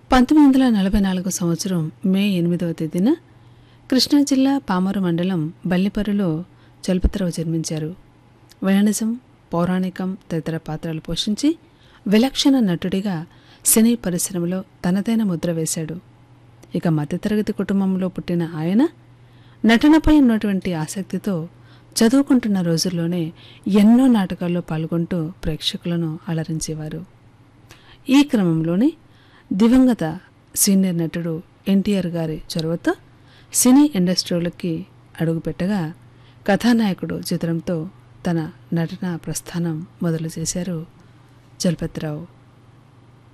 పంతొమ్మిది వందల నలభై నాలుగు సంవత్సరం మే ఎనిమిదవ తేదీన కృష్ణా జిల్లా పామరు మండలం బల్లిపరులో చలపతిరావు జన్మించారు వైణిజం పౌరాణికం తదితర పాత్రలు పోషించి విలక్షణ నటుడిగా సినీ పరిశ్రమలో తనదైన ముద్ర వేశాడు ఇక మధ్యతరగతి కుటుంబంలో పుట్టిన ఆయన నటనపై ఉన్నటువంటి ఆసక్తితో చదువుకుంటున్న రోజుల్లోనే ఎన్నో నాటకాల్లో పాల్గొంటూ ప్రేక్షకులను అలరించేవారు ఈ క్రమంలోనే దివంగత సీనియర్ నటుడు ఎన్టీఆర్ గారి చొరవతో సినీ ఇండస్ట్రీలోకి అడుగుపెట్టగా కథానాయకుడు చిత్రంతో తన నటన ప్రస్థానం మొదలు చేశారు చలపతిరావు